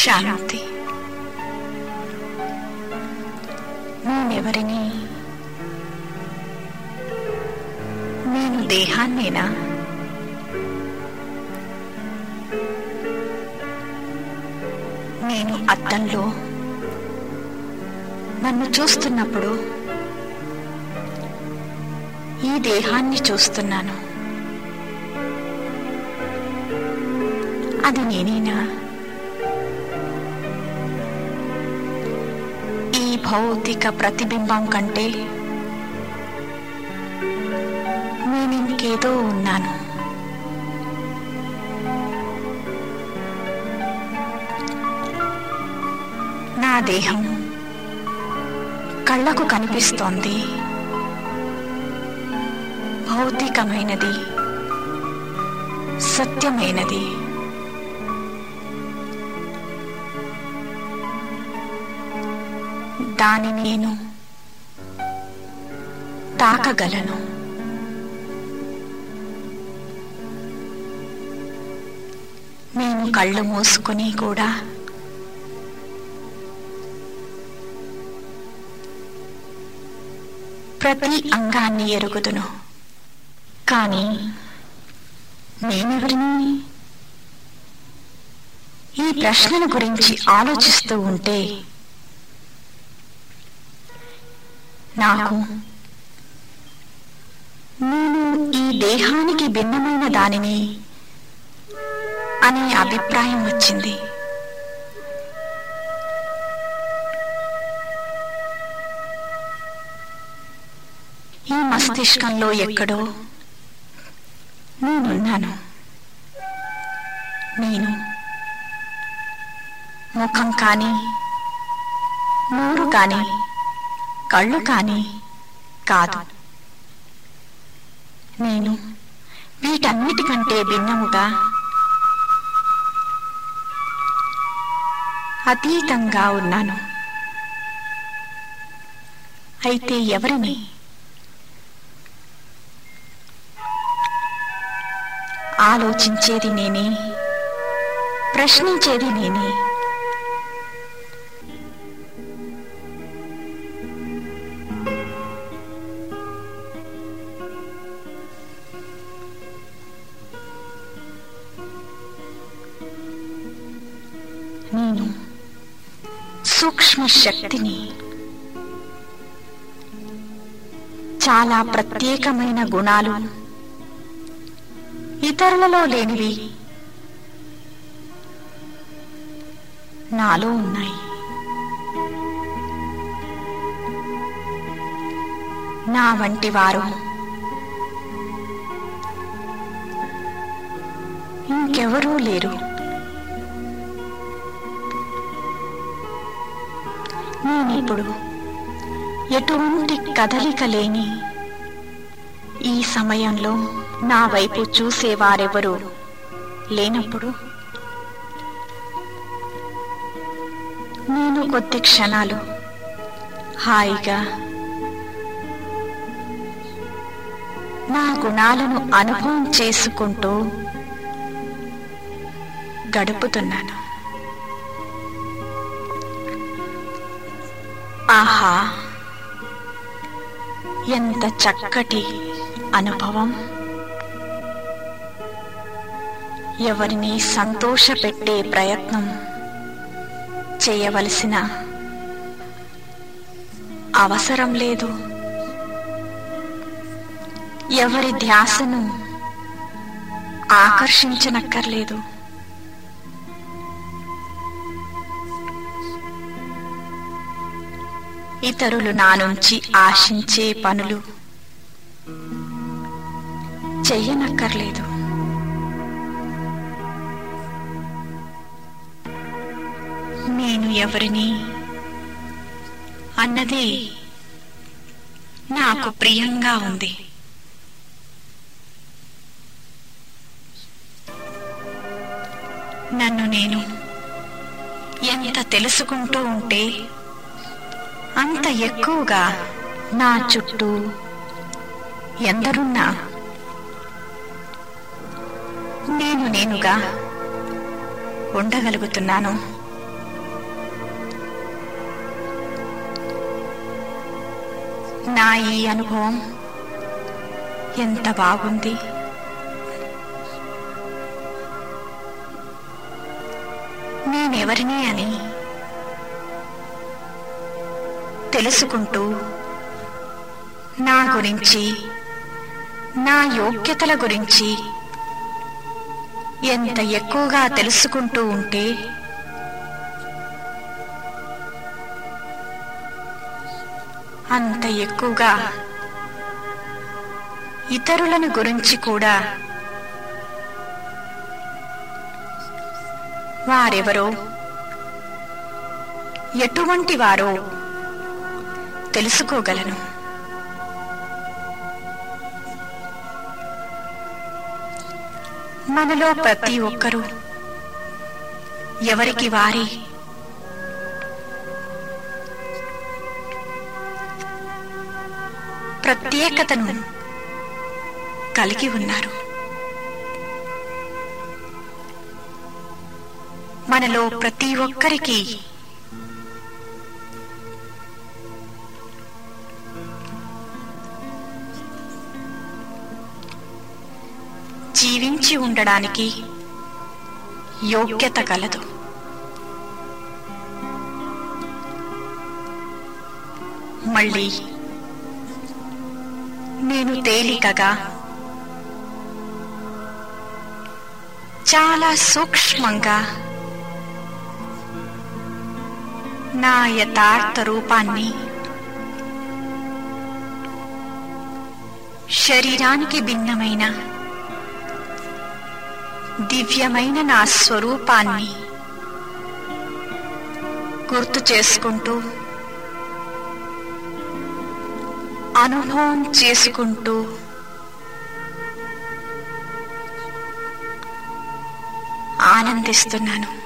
శాంతి నేనెవరిని నేను దేహాన్నేనా నేను అద్దంలో నన్ను చూస్తున్నప్పుడు ఈ దేహాన్ని చూస్తున్నాను అది నేనేనా ఈ భౌతిక ప్రతిబింబం కంటే నేను ఇంకేదో ఉన్నాను నా దేహం కళ్ళకు కనిపిస్తోంది భౌతికమైనది సత్యమైనది దాని నేను తాకగలను నేను కళ్ళు మూసుకొని కూడా ప్రతి అంగాన్ని ఎరుగుదును కానీ నేనెవరిని ఈ ప్రశ్నల గురించి ఆలోచిస్తూ ఉంటే నాకు నేను ఈ దేహానికి భిన్నమైన దానిని అనే అభిప్రాయం వచ్చింది ఈ మస్తిష్కంలో ఎక్కడో నేనున్నాను నేను ముఖం కానీ నోరు కానీ కళ్ళు కానీ కాదు నేను వీటన్నిటికంటే భిన్నముగా అతీతంగా ఉన్నాను అయితే ఎవరిని ఆలోచించేది నేనే ప్రశ్నించేది నేనే నేను సూక్ష్మ శక్తిని చాలా ప్రత్యేకమైన గుణాలు ఇతరులలో లేనివి నాలో ఉన్నాయి నా వంటి వారు ఇంకెవరూ లేరు నేనిప్పుడు ఎటువంటి కదలిక లేని ఈ సమయంలో నా వైపు చూసేవారెవరు లేనప్పుడు నేను కొద్ది క్షణాలు హాయిగా నా గుణాలను అనుభవం చేసుకుంటూ గడుపుతున్నాను ఆహా ఎంత చక్కటి అనుభవం ఎవరిని సంతోషపెట్టే ప్రయత్నం చేయవలసిన అవసరం లేదు ఎవరి ధ్యాసను ఆకర్షించనక్కర్లేదు ఇతరులు నా నుంచి ఆశించే పనులు చెయ్యనక్కర్లేదు నేను ఎవరిని అన్నది నాకు ప్రియంగా ఉంది నన్ను నేను ఎంత తెలుసుకుంటూ ఉంటే అంత ఎక్కువగా నా చుట్టూ ఎందరున్నా నేను నేనుగా ఉండగలుగుతున్నాను నా ఈ అనుభవం ఎంత బాగుంది నేనెవరిని అని తెలుసుకుంటూ నా గురించి నా యోగ్యతల గురించి ఎంత ఎక్కువగా తెలుసుకుంటూ ఉంటే అంత ఎక్కువగా ఇతరులను గురించి కూడా వారెవరో ఎటువంటి వారో తెలుసుకోగలను మనలో ప్రతి ఒక్కరూ ఎవరికి వారి ప్రత్యేకతను కలిగి ఉన్నారు మనలో ప్రతి ఒక్కరికి జీవించి ఉండడానికి యోగ్యత కలదు మళ్ళీ నేను తేలికగా చాలా సూక్ష్మంగా నా యథార్థ రూపాన్ని శరీరానికి భిన్నమైన దివ్యమైన నా స్వరూపాన్ని గుర్తు చేసుకుంటూ అనుభవం చేసుకుంటూ ఆనందిస్తున్నాను